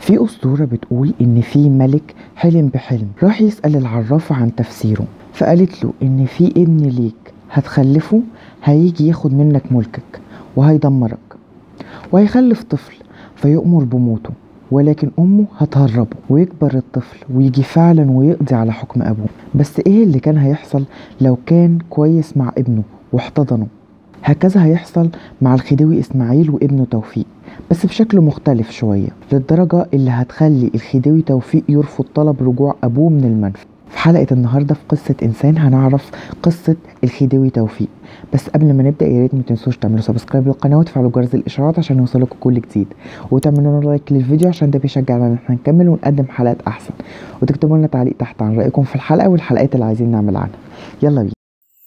في أسطورة بتقول إن في ملك حلم بحلم راح يسأل العرافة عن تفسيره فقالت له إن في ابن ليك هتخلفه هيجي ياخد منك ملكك وهيدمرك وهيخلف طفل فيؤمر بموته ولكن أمه هتهربه ويكبر الطفل ويجي فعلا ويقضي على حكم أبوه بس إيه اللي كان هيحصل لو كان كويس مع ابنه واحتضنه هكذا هيحصل مع الخديوي إسماعيل وابنه توفيق بس بشكل مختلف شوية للدرجة اللي هتخلي الخديوي توفيق يرفض طلب رجوع أبوه من المنفى في حلقة النهاردة في قصة إنسان هنعرف قصة الخديوي توفيق بس قبل ما نبدأ يا ريت ما تنسوش تعملوا سبسكرايب للقناة وتفعلوا جرس الإشعارات عشان يوصلكم كل جديد وتعملوا لنا لايك للفيديو عشان ده بيشجعنا إن احنا نكمل ونقدم حلقات أحسن وتكتبوا لنا تعليق تحت عن رأيكم في الحلقة والحلقات اللي عايزين نعمل عنها يلا بينا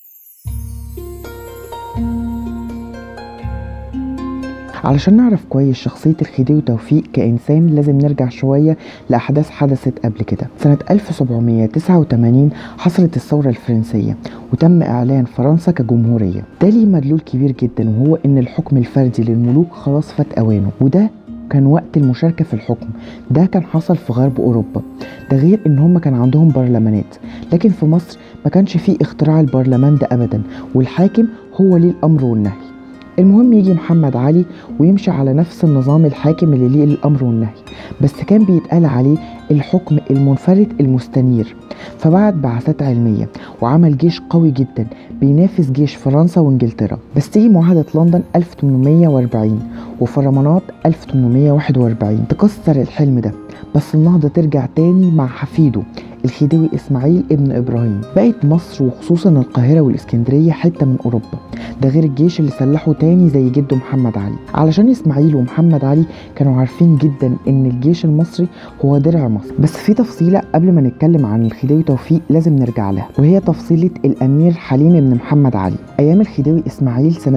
علشان نعرف كويس شخصية الخديوي توفيق كإنسان لازم نرجع شوية لأحداث حدثت قبل كده سنة 1789 حصلت الثورة الفرنسية وتم إعلان فرنسا كجمهورية ده ليه مدلول كبير جدا وهو إن الحكم الفردي للملوك خلاص فات أوانه وده كان وقت المشاركة في الحكم ده كان حصل في غرب أوروبا ده غير إن هم كان عندهم برلمانات لكن في مصر ما كانش فيه اختراع البرلمان ده أبدا والحاكم هو ليه الأمر والنهي المهم يجي محمد علي ويمشي على نفس النظام الحاكم اللي ليه الامر والنهي بس كان بيتقال عليه الحكم المنفرد المستنير فبعت بعثات علميه وعمل جيش قوي جدا بينافس جيش فرنسا وانجلترا بس تيجي معاهده لندن 1840 وفرمانات 1841 تكسر الحلم ده بس النهضه ترجع تاني مع حفيده الخديوي اسماعيل ابن ابراهيم بقت مصر وخصوصا القاهره والاسكندريه حته من اوروبا ده غير الجيش اللي سلحه تاني زي جده محمد علي علشان اسماعيل ومحمد علي كانوا عارفين جدا ان الجيش المصري هو درع مصر بس في تفصيله قبل ما نتكلم عن الخديوي توفيق لازم نرجع لها وهي تفصيله الامير حليم بن محمد علي ايام الخديوي اسماعيل سنه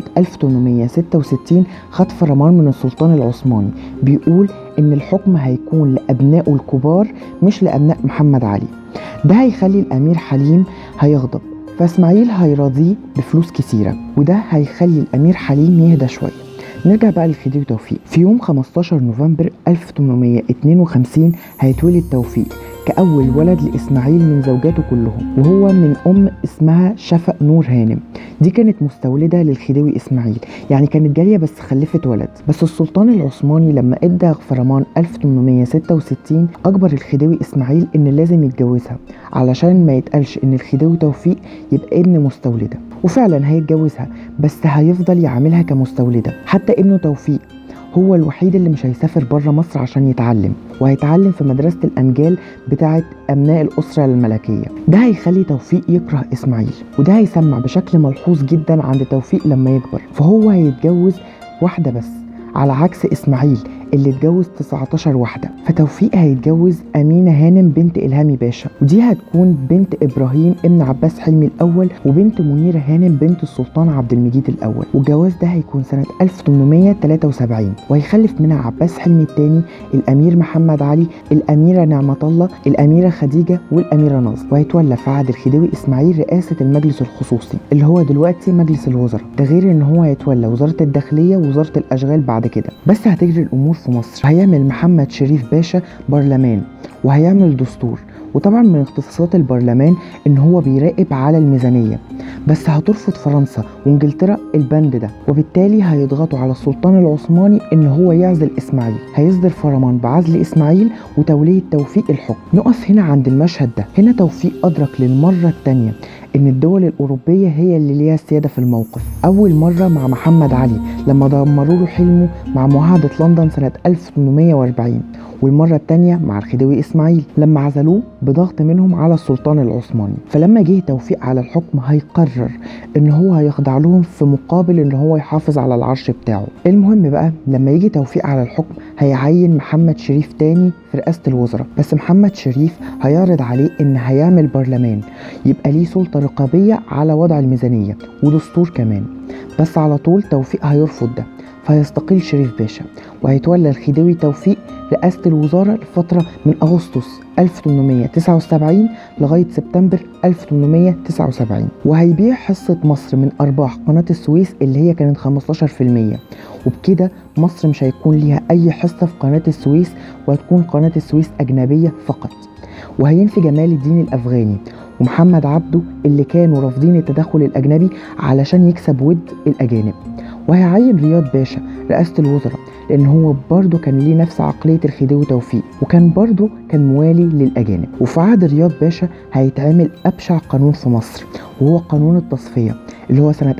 1866 خد فرمان من السلطان العثماني بيقول ان الحكم هيكون لابنائه الكبار مش لابناء محمد علي ده هيخلي الامير حليم هيغضب فاسماعيل هيراضيه بفلوس كتيره وده هيخلي الامير حليم يهدى شويه نرجع بقى للخديوي توفيق في يوم 15 نوفمبر 1852 هيتولد توفيق كأول ولد لإسماعيل من زوجاته كلهم وهو من أم اسمها شفق نور هانم دي كانت مستولدة للخديوي إسماعيل يعني كانت جارية بس خلفت ولد بس السلطان العثماني لما ادى فرمان 1866 أجبر الخديوي إسماعيل إن لازم يتجوزها علشان ما يتقالش إن الخديوي توفيق يبقى ابن مستولدة وفعلا هيتجوزها بس هيفضل يعاملها كمستولدة حتى ابنه توفيق هو الوحيد اللي مش هيسافر بره مصر عشان يتعلم وهيتعلم في مدرسة الأنجال بتاعة أبناء الأسرة الملكية ده هيخلي توفيق يكره إسماعيل وده هيسمع بشكل ملحوظ جدا عند توفيق لما يكبر فهو هيتجوز واحدة بس على عكس إسماعيل اللي اتجوز 19 واحدة فتوفيق هيتجوز أمينة هانم بنت إلهامي باشا ودي هتكون بنت إبراهيم ابن عباس حلمي الأول وبنت منيرة هانم بنت السلطان عبد المجيد الأول والجواز ده هيكون سنة 1873 وهيخلف منها عباس حلمي الثاني الأمير محمد علي الأميرة نعمة الله الأميرة خديجة والأميرة ناصر وهيتولى في عهد الخديوي إسماعيل رئاسة المجلس الخصوصي اللي هو دلوقتي مجلس الوزراء ده غير إن هو هيتولى وزارة الداخلية ووزارة الأشغال بعد كده بس هتجري الأمور في مصر هيعمل محمد شريف باشا برلمان وهيعمل دستور وطبعا من اختصاصات البرلمان ان هو بيراقب على الميزانية بس هترفض فرنسا وانجلترا البند ده وبالتالي هيضغطوا على السلطان العثماني ان هو يعزل اسماعيل هيصدر فرمان بعزل اسماعيل وتولية توفيق الحكم نقف هنا عند المشهد ده هنا توفيق ادرك للمرة التانية ان الدول الاوروبيه هي اللي ليها السياده في الموقف اول مره مع محمد علي لما دمروا له حلمه مع معاهده لندن سنه 1840 والمرة التانية مع الخديوي إسماعيل لما عزلوه بضغط منهم على السلطان العثماني فلما جه توفيق على الحكم هيقرر إن هو هيخضع لهم في مقابل إن هو يحافظ على العرش بتاعه المهم بقى لما يجي توفيق على الحكم هيعين محمد شريف تاني في رئاسة الوزراء بس محمد شريف هيعرض عليه إن هيعمل برلمان يبقى ليه سلطة رقابية على وضع الميزانية ودستور كمان بس على طول توفيق هيرفض ده فيستقيل شريف باشا وهيتولى الخديوي توفيق رئاسة الوزارة لفترة من أغسطس 1879 لغاية سبتمبر 1879 وهيبيع حصة مصر من أرباح قناة السويس اللي هي كانت 15% وبكده مصر مش هيكون ليها أي حصة في قناة السويس وهتكون قناة السويس أجنبية فقط وهينفي جمال الدين الأفغاني ومحمد عبده اللي كانوا رافضين التدخل الأجنبي علشان يكسب ود الأجانب وهيعين رياض باشا رئاسة الوزراء لأن هو برضه كان ليه نفس عقلية الخديوي توفيق وكان برضه كان موالي للأجانب وفي عهد رياض باشا هيتعمل أبشع قانون في مصر وهو قانون التصفية اللي هو سنة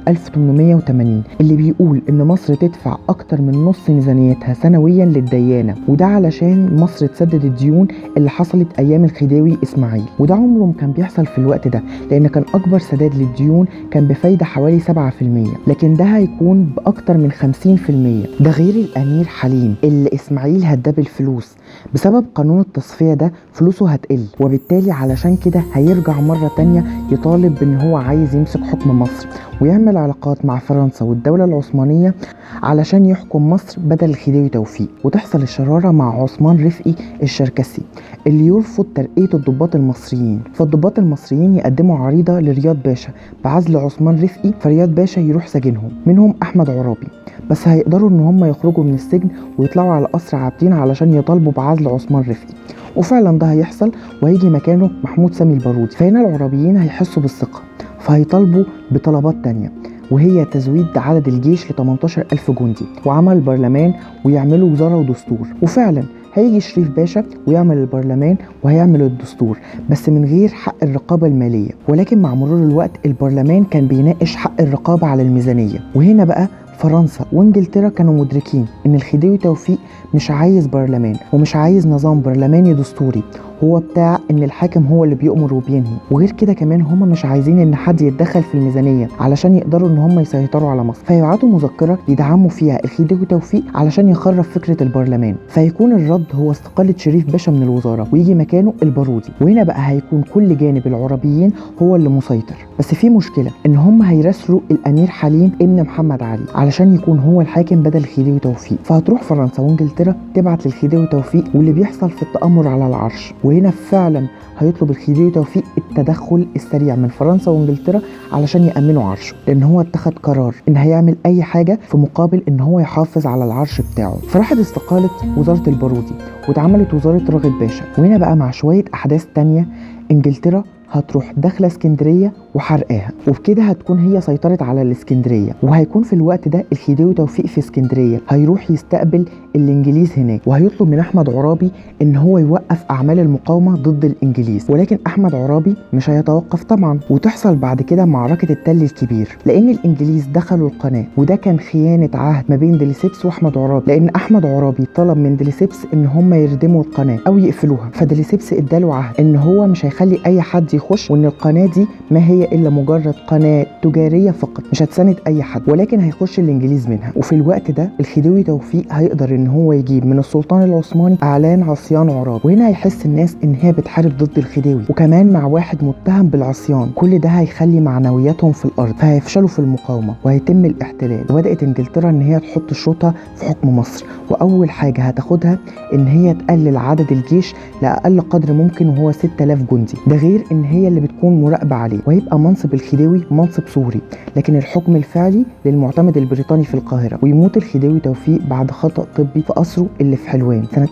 1880 اللي بيقول إن مصر تدفع أكتر من نص ميزانيتها سنويا للديانة وده علشان مصر تسدد الديون اللي حصلت أيام الخديوي إسماعيل وده عمره ما كان بيحصل في الوقت ده لأن كان أكبر سداد للديون كان بفايدة حوالي 7% لكن ده هيكون بأكتر من 50% ده غير الأمير حليم اللي إسماعيل هداه بالفلوس بسبب قانون التصفية ده فلوسه هتقل وبالتالي علشان كده هيرجع مرة تانية يطالب بأن هو عايز يمسك حكم مصر ويعمل علاقات مع فرنسا والدولة العثمانية علشان يحكم مصر بدل الخديوي توفيق وتحصل الشرارة مع عثمان رفقي الشركسي اللي يرفض ترقية الضباط المصريين فالضباط المصريين يقدموا عريضة لرياض باشا بعزل عثمان رفقي فرياض باشا يروح سجنهم منهم أحمد عرابي بس هيقدروا ان هم يخرجوا من السجن ويطلعوا على قصر عابدين علشان يطالبوا بعزل عثمان رفقي وفعلا ده هيحصل وهيجي مكانه محمود سامي البارودي فهنا العرابيين هيحسوا بالثقة فهيطالبوا بطلبات تانية وهي تزويد عدد الجيش ل 18 ألف جندي وعمل برلمان ويعملوا وزارة ودستور وفعلا هيجي شريف باشا ويعمل البرلمان وهيعمل الدستور بس من غير حق الرقابة المالية ولكن مع مرور الوقت البرلمان كان بيناقش حق الرقابة على الميزانية وهنا بقى فرنسا وانجلترا كانوا مدركين ان الخديوي توفيق مش عايز برلمان ومش عايز نظام برلماني دستوري هو بتاع ان الحاكم هو اللي بيأمر وبينهي وغير كده كمان هم مش عايزين ان حد يتدخل في الميزانيه علشان يقدروا ان هم يسيطروا على مصر فيبعتوا مذكره يدعموا فيها الخديوي توفيق علشان يخرب فكره البرلمان فيكون الرد هو استقاله شريف باشا من الوزاره ويجي مكانه البارودي وهنا بقى هيكون كل جانب العربيين هو اللي مسيطر بس في مشكله ان هم هيراسلوا الامير حليم ابن محمد علي علشان يكون هو الحاكم بدل الخديوي توفيق فهتروح فرنسا وانجلترا تبعت للخديوي توفيق واللي بيحصل في التامر على العرش وهنا فعلا هيطلب الخديوي توفيق التدخل السريع من فرنسا وانجلترا علشان يامنوا عرشه لان هو اتخذ قرار ان هيعمل اي حاجه في مقابل ان هو يحافظ على العرش بتاعه فراحت استقاله وزاره البارودي واتعملت وزاره راغب باشا وهنا بقى مع شويه احداث تانية انجلترا هتروح داخله اسكندريه وحرقاها وبكده هتكون هي سيطرت على الاسكندريه وهيكون في الوقت ده الخديوي توفيق في اسكندريه هيروح يستقبل الانجليز هناك وهيطلب من احمد عرابي ان هو يوقف اعمال المقاومه ضد الانجليز ولكن احمد عرابي مش هيتوقف طبعا وتحصل بعد كده معركه التل الكبير لان الانجليز دخلوا القناه وده كان خيانه عهد ما بين ديليسيبس واحمد عرابي لان احمد عرابي طلب من ديليسيبس ان هم يردموا القناه او يقفلوها فديليسيبس اداله عهد ان هو مش هيخلي اي حد يخش وان القناه دي ما هي الا مجرد قناه تجاريه فقط مش هتساند اي حد ولكن هيخش الانجليز منها وفي الوقت ده الخديوي توفيق هيقدر ان هو يجيب من السلطان العثماني اعلان عصيان عراب وهنا هيحس الناس ان هي بتحارب ضد الخديوي وكمان مع واحد متهم بالعصيان كل ده هيخلي معنوياتهم في الارض فهيفشلوا في المقاومه وهيتم الاحتلال وبدات انجلترا ان هي تحط شوطها في حكم مصر واول حاجه هتاخدها ان هي تقلل عدد الجيش لاقل قدر ممكن وهو 6000 جندي ده غير ان هي اللي بتكون مراقبه عليه وهيبقى منصب الخديوي منصب سوري لكن الحكم الفعلي للمعتمد البريطاني في القاهره ويموت الخديوي توفيق بعد خطا طبي في قصره اللي في حلوان سنه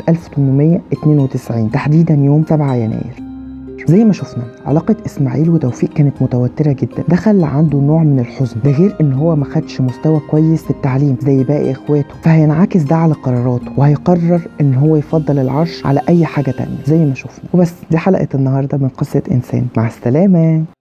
1892 تحديدا يوم 7 يناير زي ما شفنا علاقة إسماعيل وتوفيق كانت متوترة جدا ده خلى عنده نوع من الحزن ده غير إن هو ما خدش مستوى كويس في التعليم زي باقي إخواته فهينعكس ده على قراراته وهيقرر إن هو يفضل العرش على أي حاجة تانية زي ما شفنا وبس دي حلقة النهاردة من قصة إنسان مع السلامة